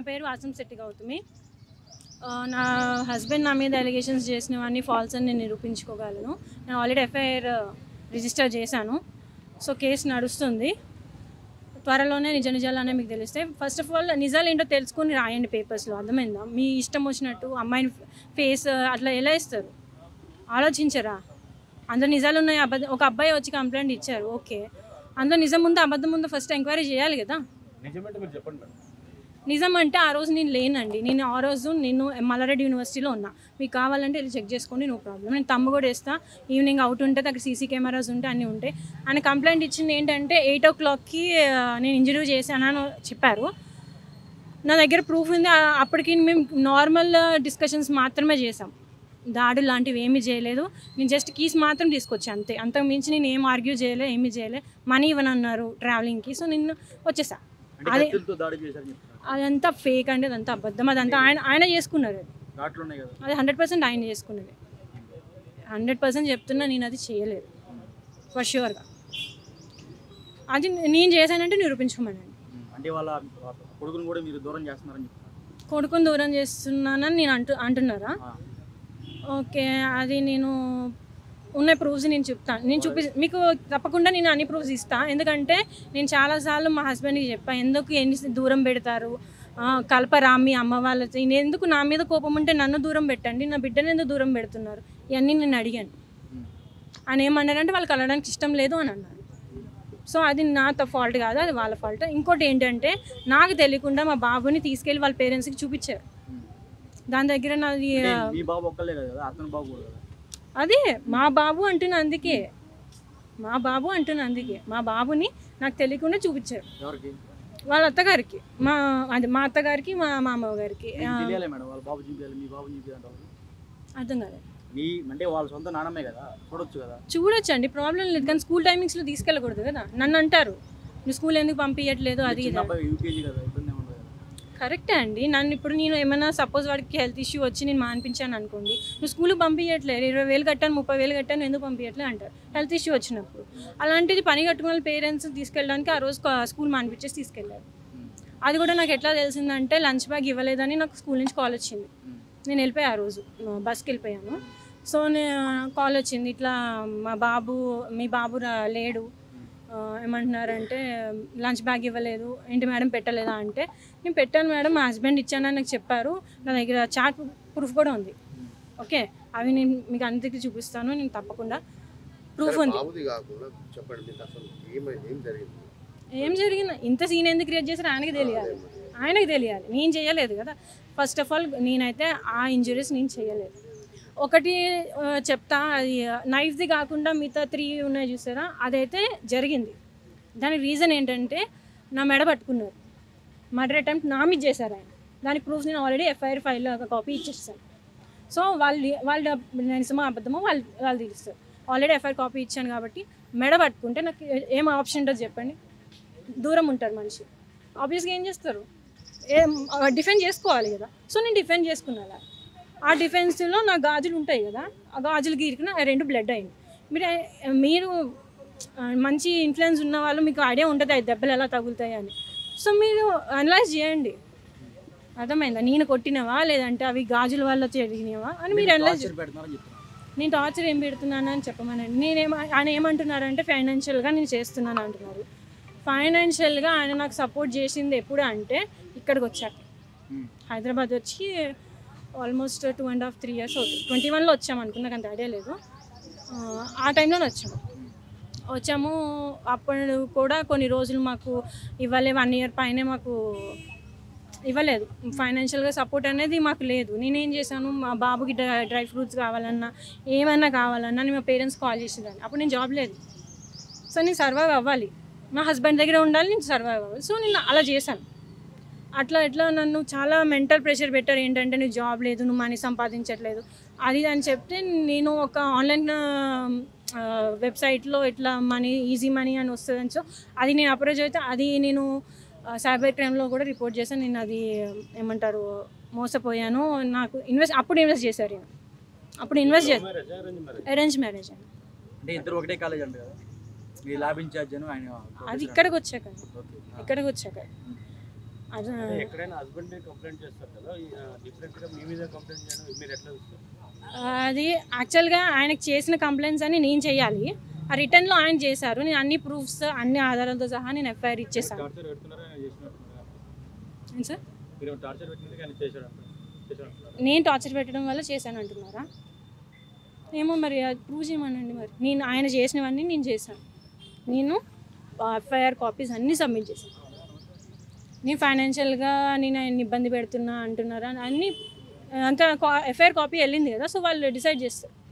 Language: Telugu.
పేరు వాసం శెట్టి గౌతమి ఆ, నా హస్బెండ్ నా మీద అలిగేషన్స్ చేసినవన్నీ ఫాల్స్ అని నేను నిరూపించుకోగలను నేను ఆల్రెడీ ఎఫ్ఐఆర్ రిజిస్టర్ చేశాను సో కేసు నడుస్తుంది త్వరలోనే నిజ నిజాలనే మీకు తెలిస్తే ఫస్ట్ ఆఫ్ ఆల్ నిజాలు ఏంటో తెలుసుకొని రాయండి పేపర్స్లో అర్థమైందా మీ ఇష్టం వచ్చినట్టు అమ్మాయిని ఫేస్ అట్లా ఎలా ఇస్తారు ఆలోచించరా అందులో నిజాలు ఉన్నాయి అబద్ధం ఒక అబ్బాయి వచ్చి కంప్లైంట్ ఇచ్చారు ఓకే అందులో నిజం ఉందో అబద్ధం ఉందో ఫస్ట్ ఎంక్వైరీ చేయాలి కదా నిజమేంటే మీరు చెప్పండి మేడం నిజం అంటే ఆ రోజు నేను లేనండి నేను ఆ రోజు నేను మల్లారెడ్డి యూనివర్సిటీలో ఉన్నా మీకు కావాలంటే వెళ్ళి చెక్ చేసుకోండి నో ప్రాబ్లం నేను తమ్ము కూడా వేస్తా ఈవినింగ్ అవుట్ ఉంటుంది అక్కడ సీసీ కెమెరాస్ ఉంటే అన్నీ ఉంటాయి ఆయన కంప్లైంట్ ఇచ్చింది ఏంటంటే ఎయిట్ ఓ క్లాక్కి నేను ఇంజర్యూ చేశానని చెప్పారు నా దగ్గర ప్రూఫ్ ఉంది ఆ- అప్పటికి మేము నార్మల్ డిస్కషన్స్ మాత్రమే చేసాం దాడులు లాంటివి ఏమీ చేయలేదు నేను జస్ట్ కీస్ మాత్రం తీసుకొచ్చాను అంతే అంతకు మించి నేను ఏం ఆర్గ్యూ చేయలే ఏమీ చేయలే మనీ ఇవ్వనన్నారు ట్రావెలింగ్కి సో నేను వచ్చేసా అంటే అదే కత్తులతో దాడి చేశారని చెప్తున్నారు అదంతా ఫేక్ అంటే అదంతా అబద్ధం అదంతా ఆయన ఆయన చేసుకున్నారు అది ఘాట్లు ఉన్నాయి కదా అది హండ్రెడ్ పర్సెంట్ ఆయన చేసుకున్నది హండ్రెడ్ పర్సెంట్ చెప్తున్నా నేను అది చేయలేదు ఫర్ షూర్గా అది నేను చేశానంటే నిరూపించుకోమనండి అంటే వాళ్ళ కొడుకుని కూడా మీరు దూరం చేస్తున్నారని చెప్తున్నారు కొడుకుని దూరం చేస్తున్నానని నేను అంటు అంటున్నారా ఆ. ఓకే అది నేను ఉన్న ప్రూఫ్స్ నేను చెప్తాను నేను చూపి మీకు తప్పకుండా నేను అన్ని ప్రూఫ్స్ ఇస్తాను ఎందుకంటే నేను చాలాసార్లు మా హస్బెండ్కి చెప్పాను ఎందుకు ఎన్ని దూరం పెడతారు ఆ, కలపరా మీ అమ్మ వాళ్ళతో నేను ఎందుకు నా మీద కోపం ఉంటే నన్ను దూరం పెట్టండి నా బిడ్డను ఎందుకు దూరం పెడుతున్నారు ఇవన్నీ నేను అడిగాను ఉమ్. ఆయన ఏమన్నారంటే వాళ్ళు కలవడానికి ఇష్టం లేదు అని అన్నారు సో అది నా ఫాల్ట్ కాదు అది వాళ్ళ ఫాల్ట్ ఇంకోటి ఏంటంటే నాకు తెలియకుండా మా బాబుని తీసుకెళ్ళి వాళ్ళ పేరెంట్స్కి చూపించారు ఉమ్. దాని దగ్గర నాది అంటే మీ బాబు ఒక్కలే కదా అతని బాబు కూడా కదా అదే మా బాబు అంటున్నా అందుకే మా బాబు అంటున్నా అందుకే మా బాబుని నాకు తెలియకుండా చూపించారు ఎవరికి వాళ్ళ అత్తగారికి మా అది మా అత్తగారికి మా మామయ్య గారికి మీకు తెలియాలి మేడం వాళ్ళ బాబు చూపించాలి మీ బాబు చూపించాలంటారు అర్థం కాలేదు మీ అంటే వాళ్ళ సొంత నాన్నమే కదా చూడొచ్చు కదా చూడొచ్చండి ప్రాబ్లం లేదు కానీ స్కూల్ టైమింగ్స్లో తీసుకెళ్ళకూడదు కదా నన్ను అంటారు నువ్వు స్కూల్ ఎందుకు పంపించట్లేదు అది ఇది చిన్న అని. అబ్బాయి యూకేజీ కదా ఇబ్బంది ఏముండదు కదా కరెక్టే అండి నన్ను ఇప్పుడు నేను ఏమైనా సపోజ్ వాడికి హెల్త్ ఇష్యూ వచ్చి నేను మానిపించాను అనుకోండి నువ్వు స్కూల్కి పంపించట్లేదు ఇరవై వేలు కట్టాను ముప్పై వేలు కట్టాను ఎందుకు పంపించట్లేదు అంటారు హెల్త్ ఇష్యూ వచ్చినప్పుడు అలాంటిది పని కట్టుకున్న పేరెంట్స్ తీసుకెళ్ళడానికి ఆ రోజు కా- స్కూల్ మానిపించేసి తీసుకెళ్ళారు ఉమ్. అది కూడా నాకు ఎట్లా తెలిసిందంటే లంచ్ బ్యాగ్ ఇవ్వలేదని నాకు స్కూల్ నుంచి కాల్ వచ్చింది ఉమ్. నేను వెళ్ళిపోయా ఆ రోజు ఆ, బస్కి వెళ్ళిపోయాను సో నేను కాల్ వచ్చింది ఇట్లా మా బాబు మీ బాబు రా- లేడు ఆ, ఏమంటున్నారంటే లంచ్ బ్యాగ్ ఇవ్వలేదు ఏంటి మేడం పెట్టలేదా అంటే నేను పెట్టాను మేడం మా హస్బెండ్ ఇచ్చానని నాకు చెప్పారు నా దగ్గర చాట్ ప్రూఫ్ కూడా ఉంది ఓకే అవి నేను మీకు అందరికీ చూపిస్తాను నేను తప్పకుండా ప్రూఫ్ ఉంది బాబుది కాకుండా చెప్పండి మీకు అసలు ఏమైంది ఏం జరిగింది ఏం జరిగింది ఇంత సీన్ ఎందుకు క్రియేట్ చేశారు ఆయనకి తెలియాలి ఆయనకి తెలియాలి నేను చేయలేదు కదా ఫస్ట్ ఆఫ్ ఆల్ నేనైతే ఆ ఇంజురీస్ నేను చేయలేదు ఒకటి ఆ, చెప్తా అది నైఫ్ది కాకుండా మిగతా త్రీ ఉన్నాయి చూసారా అదైతే జరిగింది దానికి రీజన్ ఏంటంటే నా మెడ పట్టుకున్నారు మర్డర్ అటెంప్ట్ నా మీద చేశారు ఆయన దానికి ప్రూఫ్ నేను ఆల్రెడీ ఎఫ్ఐఆర్ ఫైల్ ఒక కాపీ ఇచ్చేస్తాను సో వాళ్ళు వాళ్ళు నిజమో అబద్ధమో వాళ్ళు వాళ్ళు తెలుస్తారు ఆల్రెడీ ఎఫ్ఐఆర్ కాపీ ఇచ్చాను కాబట్టి మెడ పట్టుకుంటే నాకు ఏం ఆప్షన్ ఉంటుందో చెప్పండి దూరం ఉంటారు మనిషి ఆబ్వియస్గా ఏం చేస్తారు ఏం డిఫెండ్ చేసుకోవాలి కదా సో నేను డిఫెండ్ చేసుకున్నా అలా ఆ డిఫెన్స్లో నా గాజులు ఉంటాయి కదా ఆ గాజులు గీరికిన ఆ రెండు బ్లడ్ అయింది మీరు మీరు ఆ, మంచి ఇన్ఫ్లుయెన్స్ ఉన్న వాళ్ళు మీకు ఐడియా ఉంటుంది ఆ దెబ్బలు ఎలా తగులుతాయి అని సో మీరు అనలైజ్ చేయండి అర్థమైందా నేను కొట్టినవా లేదంటే అవి గాజుల వల్ల జరిగినవా అని మీరు అనలైజ్ టార్చర్ పెడుతున్నారని చెప్తున్నారు నేను టార్చర్ ఏం పెడుతున్నాను అని చెప్పమనండి నేనేం ఆయన ఏమంటున్నారంటే ఫైనాన్షియల్గా నేను చేస్తున్నాను అంటున్నారు ఫైనాన్షియల్గా ఆయన నాకు సపోర్ట్ చేసింది ఎప్పుడు అంటే ఇక్కడికి వచ్చాక ఉమ్. హైదరాబాద్ వచ్చి almost two and half three years అవుతుంది ట్వంటీ వన్లో వచ్చాము అనుకున్నా నాకు అంత ఐడియా లేదు ఆ, ఆ టైంలోనే వచ్చాము వచ్చాము అప్పుడు కూడా కొన్ని రోజులు మాకు ఇవ్వలే వన్ ఇయర్ పైనే మాకు ఇవ్వలేదు ఫైనాన్షియల్గా సపోర్ట్ అనేది మాకు లేదు నేనేం చేశాను మా బాబుకి డ్రై డ్రై ఫ్రూట్స్ కావాలన్నా ఏమైనా కావాలన్నా నేను మా పేరెంట్స్ కాల్ చేసేదాన్ని అప్పుడు నేను జాబ్ లేదు సో నేను సర్వైవ్ అవ్వాలి మా హస్బెండ్ దగ్గర ఉండాలి నేను సర్వైవ్ అవ్వాలి సో నేను అలా చేశాను అట్లా ఇట్లా నన్ను చాలా మెంటల్ ప్రెషర్ పెట్టారు ఏంటంటే నువ్వు జాబ్ లేదు నువ్వు మనీ సంపాదించట్లేదు అది ఇది అని చెప్తే నేను ఒక ఆన్లైన్ వెబ్సైట్లో ఇట్లా మనీ ఈజీ మనీ అని వస్తుందని సో అది నేను అప్రోచ్ అయితే అది నేను సైబర్ క్రైమ్లో కూడా రిపోర్ట్ చేశాను నేను అది ఏమంటారు మోసపోయాను నాకు ఇన్వెస్ట్ అప్పుడు ఇన్వెస్ట్ చేశారు ఈయన. అప్పుడు ఇన్వెస్ట్ చేశాను అరేంజ్ మ్యారేజ్ అని అంటే ఇద్దరు ఒకటే కాలేజ్ అంట కదా మీ ల్యాబ్ ఇన్ఛార్జ్ అని ఆయన అది ఇక్కడికి వచ్చాక ఓకే ఇక్కడికి వచ్చాక అది ఎక్కడైనా హస్బెండ్ కంప్లైంట్ చేస్తారు కదా డిఫరెంట్ గా మీ మీద కంప్లైంట్ చేయడం మీరు ఎట్లా చూస్తారు అది యాక్చువల్గా ఆయనకు చేసిన కంప్లైంట్స్ అని నేను చేయాలి ఆ రిటర్న్లో ఆయన చేశారు నేను అన్ని ప్రూఫ్స్ అన్ని ఆధారాలతో సహా నేను ఎఫ్ఐఆర్ ఇచ్చేసాను టార్చర్ పెడుతున్నారా ఆయన చేసినట్టున్నారా ఏం సార్ మీరు టార్చర్ పెట్టినందుకు ఆయన చేశాడు చేశాడు నేను టార్చర్ పెట్టడం వల్ల చేశాను అంటున్నారా ఏమో మరి అది ప్రూవ్ చేయమనండి మరి నేను ఆయన చేసినవన్నీ నేను చేశాను నేను ఎఫ్ఐఆర్ కాపీస్ అన్నీ సబ్మిట్ చేశాను నేను ఫైనాన్షియల్గా నేను ఆయన ఇబ్బంది పెడుతున్నా అంటున్నారా అన్నీ అంత ఎఫ్ఐఆర్ కాపీ వెళ్ళింది కదా సో వాళ్ళు డిసైడ్ చేస్తారు